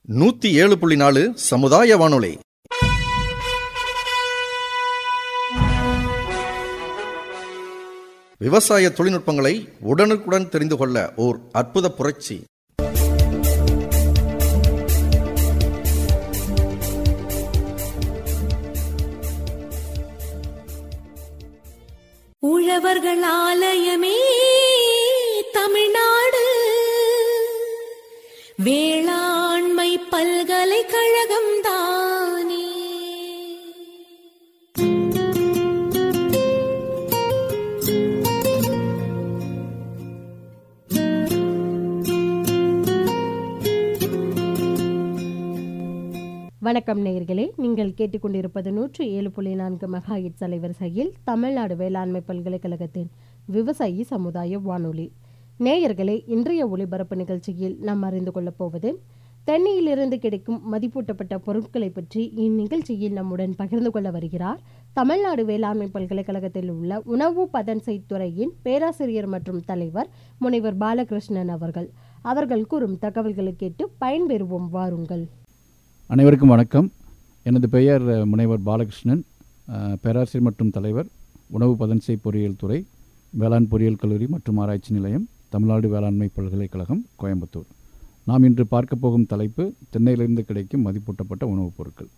நூத்தி ஏழு புள்ளி நாலு சமுதாய வானொலி விவசாய தொழில்நுட்பங்களை உடனுக்குடன் தெரிந்து கொள்ள ஓர் அற்புத புரட்சி உழவர்கள் ஆலயமே தமிழ்நாடு வேளாண்மை பல்கலைக்கழகம் தானே வணக்கம் நேயர்களே நீங்கள் கேட்டுக்கொண்டிருப்பது நூற்று ஏழு புள்ளி நான்கு மெகா ஹிட்ஸ் அலைவரிசையில் தமிழ்நாடு வேளாண்மை பல்கலைக்கழகத்தின் விவசாயி சமுதாய வானொலி நேயர்களே இன்றைய ஒளிபரப்பு நிகழ்ச்சியில் நாம் அறிந்து கொள்ளப் போவது தென்னையிலிருந்து கிடைக்கும் மதிப்பூட்டப்பட்ட பொருட்களை பற்றி இந்நிகழ்ச்சியில் நம்முடன் பகிர்ந்து கொள்ள வருகிறார் தமிழ்நாடு வேளாண்மை பல்கலைக்கழகத்தில் உள்ள உணவு பதன்சை துறையின் பேராசிரியர் மற்றும் தலைவர் முனைவர் பாலகிருஷ்ணன் அவர்கள் அவர்கள் கூறும் தகவல்களை கேட்டு பயன்பெறுவோம் வாருங்கள் அனைவருக்கும் வணக்கம் எனது பெயர் அஹ், முனைவர் பாலகிருஷ்ணன் அஹ், பேராசிரியர் மற்றும் தலைவர் உணவு பதன்சை பொறியியல் துறை வேளாண் பொறியியல் கல்லூரி மற்றும் ஆராய்ச்சி நிலையம் தமிழ்நாடு வேளாண்மை பல்கலைக்கழகம் கோயம்புத்தூர் நாம் இன்று பார்க்க போகும் தலைப்பு தென்னையிலிருந்து கிடைக்கும் மதிப்பூட்டப்பட்ட உணவுப் பொருட்கள்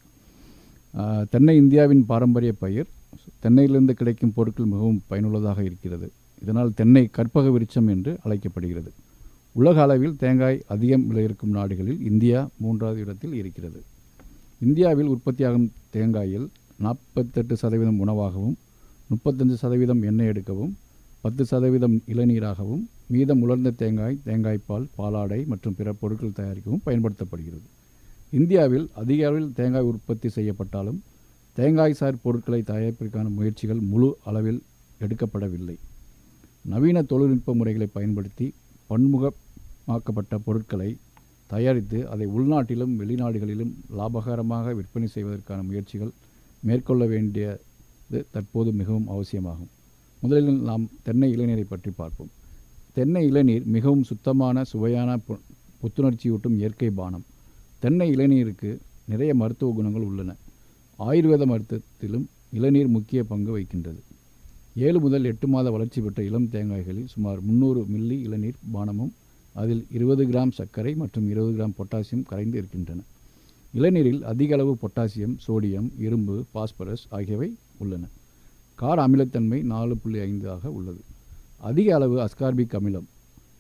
அஹ், தென்னை இந்தியாவின் பாரம்பரிய பயிர் தென்னையிலிருந்து கிடைக்கும் பொருட்கள் மிகவும் பயனுள்ளதாக இருக்கிறது இதனால் தென்னை கற்பக விருட்சம் என்று அழைக்கப்படுகிறது உலக அளவில் தேங்காய் அதிகம் விளைவிக்கும் நாடுகளில் இந்தியா மூன்றாவது இடத்தில் இருக்கிறது இந்தியாவில் உற்பத்தியாகும் தேங்காயில் நாற்பத்தெட்டு சதவீதம் உணவாகவும் முப்பத்தஞ்சு சதவீதம் எண்ணெய் எடுக்கவும் பத்து சதவீதம் இளநீராகவும் மீதம் உலர்ந்த தேங்காய் தேங்காய்ப்பால் பாலாடை மற்றும் பிற பொருட்கள் தயாரிக்கவும் பயன்படுத்தப்படுகிறது இந்தியாவில் அதிக அளவில் தேங்காய் உற்பத்தி செய்யப்பட்டாலும் தேங்காய் சார் பொருட்களை தயாரிப்பதற்கான முயற்சிகள் முழு அளவில் எடுக்கப்படவில்லை நவீன தொழில்நுட்ப முறைகளை பயன்படுத்தி பன்முகமாக்கப்பட்ட பொருட்களை தயாரித்து அதை உள்நாட்டிலும் வெளிநாடுகளிலும் லாபகரமாக விற்பனை செய்வதற்கான முயற்சிகள் மேற்கொள்ள வேண்டியது தற்போது மிகவும் அவசியமாகும் முதலில் நாம் தென்னை இளநீரை பற்றி பார்ப்போம் தென்னை இளநீர் மிகவும் சுத்தமான சுவையான பு- புத்துணர்ச்சியூட்டும் இயற்கை பானம் தென்னை இளநீருக்கு நிறைய மருத்துவ குணங்கள் உள்ளன ஆயுர்வேத மருத்துவத்திலும் இளநீர் முக்கிய பங்கு வகிக்கின்றது ஏழு முதல் எட்டு மாத வளர்ச்சி பெற்ற இளம் தேங்காய்களில் சுமார் முந்நூறு மில்லி இளநீர் பானமும் அதில் இருபது கிராம் சர்க்கரை மற்றும் இருபது கிராம் பொட்டாசியம் கரைந்து இருக்கின்றன இளநீரில் அதிக அளவு பொட்டாசியம் சோடியம் இரும்பு பாஸ்பரஸ் ஆகியவை உள்ளன கார அமிலத்தன்மை நாலு புள்ளி ஐந்து ஆக உள்ளது அதிக அளவு அஸ்கார்பிக் அமிலம்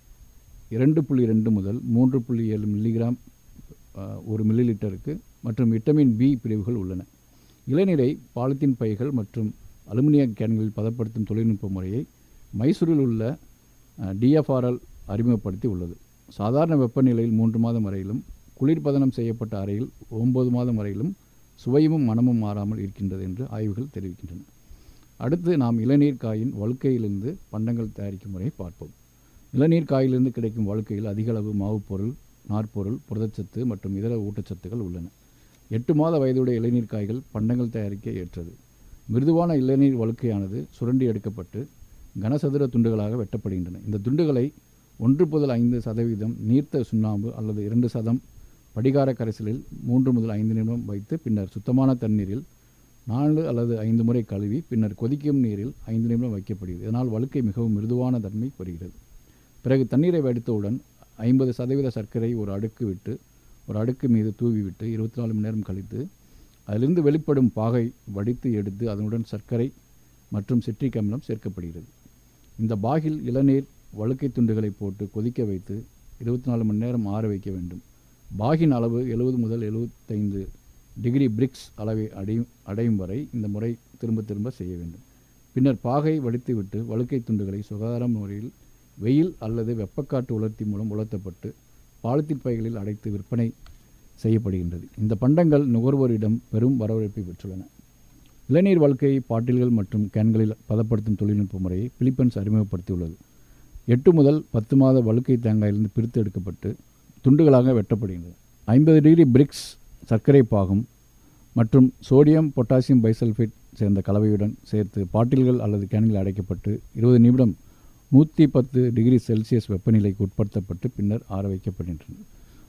இரண்டு புள்ளி ரெண்டு முதல் மூன்று புள்ளி ஏழு மில்லிகிராம் அஹ், ஒரு மில்லி லிட்டருக்கு மற்றும் விட்டமின் பி பிரிவுகள் உள்ளன இளநீரை பாலித்தீன் பைகள் மற்றும் அலுமினிய கேன்களில் பதப்படுத்தும் தொழில்நுட்ப முறையை மைசூரில் உள்ள டிஎஃப்ஆர்எல் அறிமுகப்படுத்தி உள்ளது சாதாரண வெப்பநிலையில் மூன்று மாதம் வரையிலும் குளிர்பதனம் செய்யப்பட்ட அறையில் ஒன்பது மாதம் வரையிலும் சுவையும் மனமும் மாறாமல் இருக்கின்றது என்று ஆய்வுகள் தெரிவிக்கின்றன அடுத்து நாம் இளநீர் காயின் வழுக்கையிலிருந்து பண்டங்கள் தயாரிக்கும் முறையை பார்ப்போம் இளநீர் காயிலிருந்து கிடைக்கும் வழுக்கையில் அதிக அளவு மாவுப் பொருள் நார்ப்பொருள் புரதச்சத்து மற்றும் இதர ஊட்டச்சத்துக்கள் உள்ளன எட்டு மாத வயதுடைய இளநீர் காய்கள் பண்டங்கள் தயாரிக்க ஏற்றது மிருதுவான இளநீர் வழுக்கையானது சுரண்டி எடுக்கப்பட்டு கனசதுர துண்டுகளாக வெட்டப்படுகின்றன இந்த துண்டுகளை ஒன்று முதல் ஐந்து சதவீதம் நீர்த்த சுண்ணாம்பு அல்லது இரண்டு சதம் படிகார கரைசலில் மூன்று முதல் ஐந்து நிமிடம் வைத்து பின்னர் சுத்தமான தண்ணீரில் நாலு அல்லது ஐந்து முறை கழுவி பின்னர் கொதிக்கும் நீரில் ஐந்து நிமிடம் வைக்கப்படுகிறது இதனால் வழுக்கை மிகவும் மிருதுவான தன்மை பெறுகிறது பிறகு தண்ணீரை வடித்தவுடன் ஐம்பது சதவீத சர்க்கரை ஒரு அடுக்கு விட்டு ஒரு அடுக்கு மீது தூவி விட்டு இருபத்தி நாலு மணி நேரம் கழித்து அதிலிருந்து வெளிப்படும் பாகை வடித்து எடுத்து அதனுடன் சர்க்கரை மற்றும் சிட்ரிக் அமிலம் சேர்க்கப்படுகிறது இந்த பாகில் இளநீர் வழுக்கை துண்டுகளை போட்டு கொதிக்க வைத்து இருபத்தி நாலு மணி நேரம் ஆற வைக்க வேண்டும் பாகின் அளவு எழுபது முதல் எழுபத்தைந்து டிகிரி பிரிக்ஸ் அளவை அடையும் அடையும் வரை இந்த முறை திரும்ப திரும்ப செய்ய வேண்டும் பின்னர் பாகை வடித்துவிட்டு வழுக்கை துண்டுகளை சுகாதார முறையில் வெயில் அல்லது வெப்பக்காற்று உலர்த்தி மூலம் உலர்த்தப்பட்டு பாலித்தீன் பைகளில் அடைத்து விற்பனை செய்யப்படுகின்றது இந்த பண்டங்கள் நுகர்வோரிடம் பெரும் வரவேற்பை பெற்றுள்ளன இளநீர் வாழ்க்கை பாட்டில்கள் மற்றும் கேன்களில் பதப்படுத்தும் தொழில்நுட்ப முறையை பிலிப்பைன்ஸ் அறிமுகப்படுத்தியுள்ளது எட்டு முதல் பத்து மாத வழுக்கை தேங்காயிலிருந்து பிரித்து எடுக்கப்பட்டு துண்டுகளாக வெட்டப்படுகின்றன ஐம்பது டிகிரி பிரிக்ஸ் சர்க்கரை பாகும் மற்றும் சோடியம் பொட்டாசியம் பைசல்ஃபேட் சேர்ந்த கலவையுடன் சேர்த்து பாட்டில்கள் அல்லது கேன்களில் அடைக்கப்பட்டு இருபது நிமிடம் நூற்றி பத்து டிகிரி செல்சியஸ் வெப்பநிலைக்கு உட்படுத்தப்பட்டு பின்னர் ஆற வைக்கப்படுகின்றன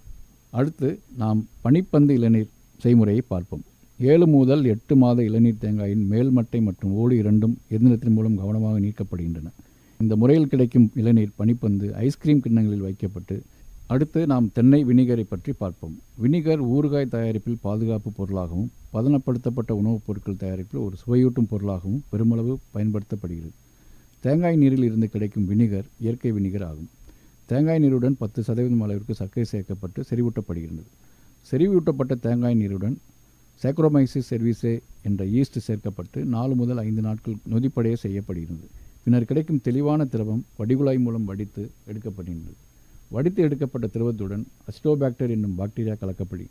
அடுத்து நாம் பனிப்பந்து இளநீர் செய்முறையை பார்ப்போம் ஏழு முதல் எட்டு மாத இளநீர் தேங்காயின் மேல்மட்டை மற்றும் ஓடு இரண்டும் எந்திரத்தின் மூலம் கவனமாக நீக்கப்படுகின்றன இந்த முறையில் கிடைக்கும் இளநீர் பனிப்பந்து ஐஸ்கிரீம் கிண்ணங்களில் வைக்கப்பட்டு அடுத்து நாம் தென்னை வினிகரை பற்றி பார்ப்போம் வினிகர் ஊறுகாய் தயாரிப்பில் பாதுகாப்பு பொருளாகவும் பதனப்படுத்தப்பட்ட உணவுப் பொருட்கள் தயாரிப்பில் ஒரு சுவையூட்டும் பொருளாகவும் பெருமளவு பயன்படுத்தப்படுகிறது தேங்காய் நீரில் இருந்து கிடைக்கும் வினிகர் இயற்கை வினிகர் ஆகும் தேங்காய் நீருடன் பத்து சதவீதம் அளவிற்கு சர்க்கரை சேர்க்கப்பட்டு செறிவூட்டப்படுகிறது செறிவூட்டப்பட்ட தேங்காய் நீருடன் சேக்ரோமைசிஸ் செர்விசே என்ற ஈஸ்ட் சேர்க்கப்பட்டு நாலு முதல் ஐந்து நாட்கள் நொதிப்படைய செய்யப்படுகிறது பின்னர் கிடைக்கும் தெளிவான திரவம் வடிகுழாய் மூலம் வடித்து எடுக்கப்படுகின்றது வடித்து எடுக்கப்பட்ட திரவத்துடன் அஸ்டோபாக்டர் என்னும் பாக்டீரியா கலக்கப்படி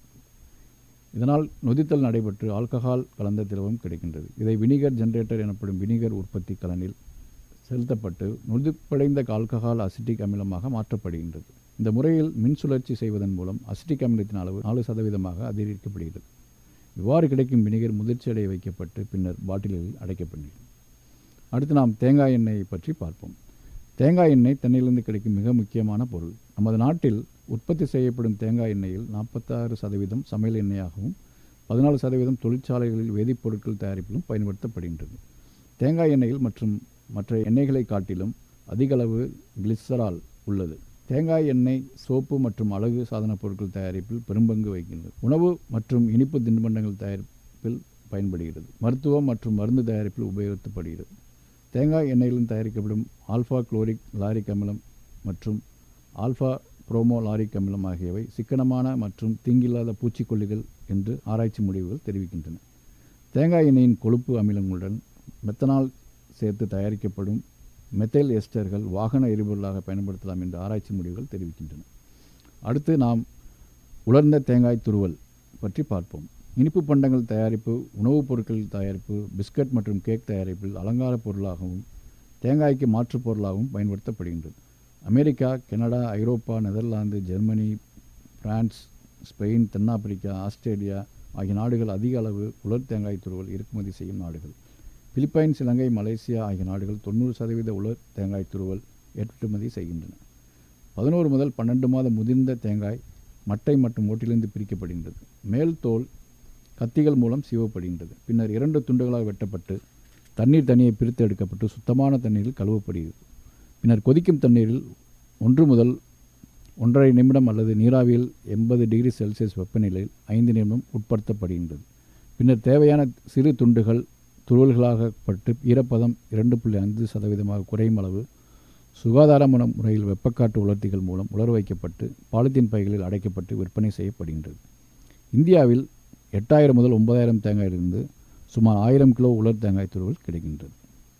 இதனால் நொதித்தல் நடைபெற்று ஆல்கஹால் கலந்த திரவம் கிடைக்கின்றது இதை வினிகர் ஜெனரேட்டர் எனப்படும் வினிகர் உற்பத்தி கலனில் செலுத்தப்பட்டு நொதிப்படைந்த ஆல்கஹால் அசிட்டிக் அமிலமாக மாற்றப்படுகின்றது இந்த முறையில் மின் சுழற்சி செய்வதன் மூலம் அசிட்டிக் அமிலத்தின் அளவு நாலு சதவீதமாக அதிகரிக்கப்படுகிறது இவ்வாறு கிடைக்கும் வினிகர் முதிர்ச்சி அடைய வைக்கப்பட்டு பின்னர் பாட்டில்களில் அடைக்கப்படுகிறது அடுத்து நாம் தேங்காய் எண்ணெயை பற்றி பார்ப்போம் தேங்காய் எண்ணெய் தென்னையிலிருந்து கிடைக்கும் மிக முக்கியமான பொருள் நமது நாட்டில் உற்பத்தி செய்யப்படும் தேங்காய் எண்ணெயில் நாற்பத்தாறு சதவீதம் சமையல் எண்ணெயாகவும் பதினாலு சதவீதம் தொழிற்சாலைகளில் வேதிப்பொருட்கள் தயாரிப்பிலும் பயன்படுத்தப்படுகின்றது தேங்காய் எண்ணெயில் மற்றும் மற்ற எண்ணெய்களை காட்டிலும் அதிக அளவு கிளிசரால் உள்ளது தேங்காய் எண்ணெய் சோப்பு மற்றும் அழகு சாதனப் பொருட்கள் தயாரிப்பில் பெரும்பங்கு வகிக்கின்றது உணவு மற்றும் இனிப்பு தின்பண்டங்கள் தயாரிப்பில் பயன்படுகிறது மருத்துவம் மற்றும் மருந்து தயாரிப்பில் உபயோகிக்கப்படுகிறது தேங்காய் எண்ணெயிலும் தயாரிக்கப்படும் ஆல்ஃபா குளோரிக் லாரிக் அமிலம் மற்றும் ஆல்ஃபா புரோமோ லாரிக் அமிலம் ஆகியவை சிக்கனமான மற்றும் தீங்கில்லாத பூச்சிக்கொல்லிகள் என்று ஆராய்ச்சி முடிவுகள் தெரிவிக்கின்றன தேங்காய் எண்ணெயின் கொழுப்பு அமிலங்களுடன் மெத்தனால் சேர்த்து தயாரிக்கப்படும் மெத்தைல் எஸ்டர்கள் வாகன எரிபொருளாக பயன்படுத்தலாம் என்று ஆராய்ச்சி முடிவுகள் தெரிவிக்கின்றன அடுத்து நாம் உலர்ந்த தேங்காய் துருவல் பற்றி பார்ப்போம் இனிப்பு பண்டங்கள் தயாரிப்பு உணவுப் பொருட்கள் தயாரிப்பு பிஸ்கட் மற்றும் கேக் தயாரிப்பில் அலங்கார பொருளாகவும் தேங்காய்க்கு மாற்றுப் பொருளாகவும் பயன்படுத்தப்படுகின்றது America Canada Europe Netherlands Germany France Spain தென்னாப்பிரிக்கா ஆஸ்திரேலியா ஆகிய நாடுகள் அதிக அளவு உலர் தேங்காய் துருவல் இறக்குமதி செய்யும் நாடுகள் பிலிப்பைன்ஸ் இலங்கை மலேசியா ஆகிய நாடுகள் தொண்ணூறு சதவீத உலர் தேங்காய் துருவல் ஏற்றுமதி செய்கின்றன பதினோரு முதல் பன்னெண்டு மாத முதிர்ந்த தேங்காய் மட்டை மற்றும் ஓட்டிலிருந்து பிரிக்கப்படுகின்றது மேல் தோல் கத்திகள் மூலம் சீவப்படுகின்றது பின்னர் இரண்டு துண்டுகளாக வெட்டப்பட்டு தண்ணீர் தனியை பிரித்து எடுக்கப்பட்டு சுத்தமான தண்ணீரில் கழுவப்படுகிறது பின்னர் கொதிக்கும் தண்ணீரில் ஒன்று முதல் ஒன்றரை நிமிடம் அல்லது நீராவியில் எண்பது டிகிரி செல்சியஸ் வெப்பநிலையில் ஐந்து நிமிடம் உட்படுத்தப்படுகின்றது பின்னர் தேவையான சிறு துண்டுகள் துருவல்களாகப்பட்டு ஈரப்பதம் இரண்டு புள்ளி ஐந்து சதவீதமாக குறையும் அளவு சுகாதாரமான முறையில் வெப்பக்காற்று உலர்த்திகள் மூலம் உலர வைக்கப்பட்டு பாலித்தீன் பைகளில் அடைக்கப்பட்டு விற்பனை செய்யப்படுகின்றது இந்தியாவில் எட்டாயிரம் முதல் ஒன்பதாயிரம் தேங்காயிலிருந்து சுமார் ஆயிரம் கிலோ உலர் தேங்காய் துருவல் கிடைக்கின்றது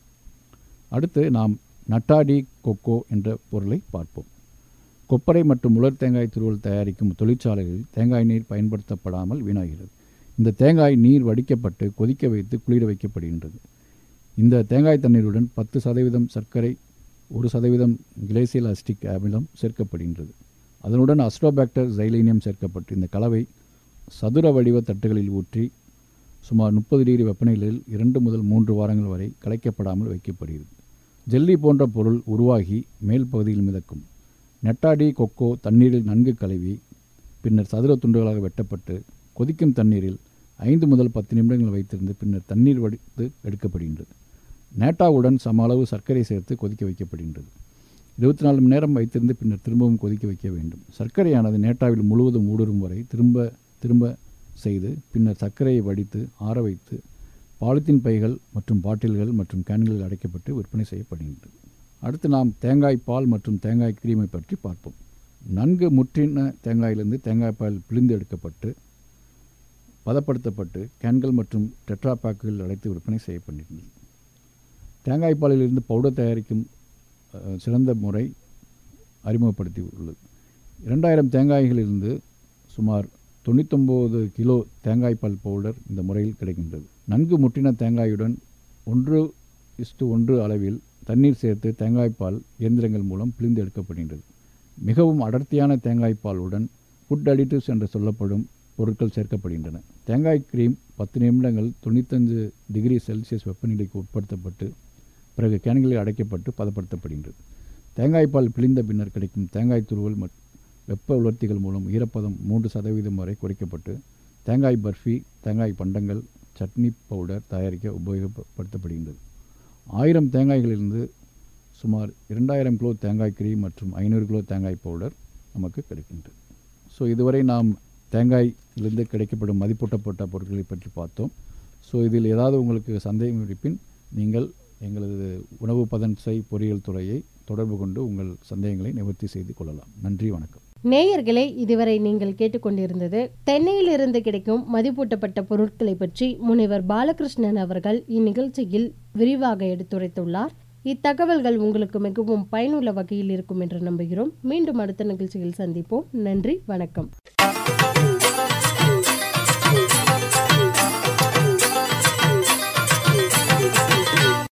அடுத்து நாம் நட்டாடி கொக்கோ என்ற பொருளை பார்ப்போம் கொப்பரை மற்றும் உலர் தேங்காய் துருவல் தயாரிக்கும் தொழிற்சாலைகளில் தேங்காய் நீர் பயன்படுத்தப்படாமல் வீணாகிறது இந்த தேங்காய் நீர் வடிக்கப்பட்டு கொதிக்க வைத்து குளிர வைக்கப்படுகின்றது இந்த தேங்காய் தண்ணீருடன் பத்து சதவீதம் சர்க்கரை ஒரு சதவீதம் கிளேசியல் அஸ்டிக் அமிலம் சேர்க்கப்படுகின்றது அதனுடன் அஸ்ட்ரோபாக்டர் ஜைலீனியம் சேர்க்கப்பட்டு இந்த கலவை சதுர வடிவ தட்டுகளில் ஊற்றி சுமார் முப்பது டிகிரி வெப்பநிலையில் இரண்டு முதல் மூன்று வாரங்கள் வரை கலைக்கப்படாமல் வைக்கப்படுகிறது ஜெல்லி போன்ற பொருள் உருவாகி மேல் பகுதியில் மிதக்கும் நெட்டாடி கொக்கோ தண்ணீரில் நன்கு கழுவி பின்னர் சதுர துண்டுகளாக வெட்டப்பட்டு கொதிக்கும் தண்ணீரில் ஐந்து முதல் பத்து நிமிடங்கள் வைத்திருந்து பின்னர் தண்ணீர் வடித்து எடுக்கப்படுகின்றது நேட்டாவுடன் சம அளவு சர்க்கரை சேர்த்து கொதிக்க வைக்கப்படுகின்றது இருபத்தி நாலு மணி நேரம் வைத்திருந்து பின்னர் திரும்பவும் கொதிக்க வைக்க வேண்டும் சர்க்கரையானது நேட்டாவில் முழுவதும் ஊடுருவும் வரை திரும்ப திரும்ப செய்து பின்னர் சர்க்கரையை வடித்து ஆற வைத்து பாலித்தீன் பைகள் மற்றும் பாட்டில்கள் மற்றும் கேன்களில் அடைக்கப்பட்டு விற்பனை செய்யப்படுகின்றது அடுத்து நாம் தேங்காய் பால் மற்றும் தேங்காய் கிரீமை பற்றி பார்ப்போம் நன்கு முற்றின தேங்காயிலிருந்து தேங்காய் பால் பிழிந்து எடுக்கப்பட்டு பதப்படுத்தப்பட்டு கேன்கள் மற்றும் டெட்ரா பேக்குகள் அடைத்து விற்பனை செய்யப்படுகின்றது தேங்காய் பாலிலிருந்து பவுடர் தயாரிக்கும் அஹ், சிறந்த முறை அறிமுகப்படுத்தி உள்ளது இரண்டாயிரம் தேங்காய்களிலிருந்து சுமார் தொண்ணூத்தொம்பது கிலோ தேங்காய் பால் பவுடர் இந்த முறையில் கிடைக்கின்றது நன்கு முற்றின தேங்காயுடன் ஒன்று இஸ்டு ஒன்று அளவில் தண்ணீர் சேர்த்து தேங்காய்ப்பால் இயந்திரங்கள் மூலம் பிழிந்து எடுக்கப்படுகின்றது மிகவும் அடர்த்தியான தேங்காய்ப்பாலுடன் ஃபுட் அடிட்டிவ்ஸ் என்று சொல்லப்படும் பொருட்கள் சேர்க்கப்படுகின்றன தேங்காய் கிரீம் பத்து நிமிடங்கள் தொண்ணூத்தஞ்சு டிகிரி செல்சியஸ் வெப்பநிலைக்கு உட்படுத்தப்பட்டு பிறகு கேன்களில் அடைக்கப்பட்டு பதப்படுத்தப்படுகின்றது தேங்காய்ப்பால் பிழிந்த பின்னர் கிடைக்கும் தேங்காய் துருவல் மற்- வெப்ப உலர்த்திகள் மூலம் ஈரப்பதம் மூன்று சதவீதம் வரை குறைக்கப்பட்டு தேங்காய் பர்ஃபி தேங்காய் பண்டங்கள் சட்னி பவுடர் தயாரிக்க உபயோகப்படுத்தப்படுகின்றது ஆயிரம் தேங்காய்களிலிருந்து சுமார் இரண்டாயிரம் கிலோ தேங்காய் கிரீம் மற்றும் ஐநூறு கிலோ தேங்காய் பவுடர் நமக்கு கிடைக்கின்றது ஸோ இதுவரை நாம் தேங்காயிலிருந்து கிடைக்கப்படும் மதிப்பூட்டப்பட்ட பொருட்களை பற்றி பார்த்தோம் ஸோ இதில் ஏதாவது உங்களுக்கு சந்தேகம் இருப்பின் நீங்கள் எங்களது உணவு பதன்சை பொறியியல் துறையை தொடர்பு கொண்டு உங்கள் சந்தேகங்களை நிவர்த்தி செய்து கொள்ளலாம் நன்றி வணக்கம் நேயர்களே இதுவரை நீங்கள் கேட்டுக்கொண்டிருந்தது தென்னையிலிருந்து கிடைக்கும் மதிப்பூட்டப்பட்ட பொருட்களை பற்றி முனைவர் பாலகிருஷ்ணன் அவர்கள் இந்நிகழ்ச்சியில் விரிவாக எடுத்துரைத்துள்ளார் இத்தகவல்கள் உங்களுக்கு மிகவும் பயனுள்ள வகையில் இருக்கும் என்று நம்புகிறோம் மீண்டும் அடுத்த நிகழ்ச்சியில் சந்திப்போம் நன்றி வணக்கம்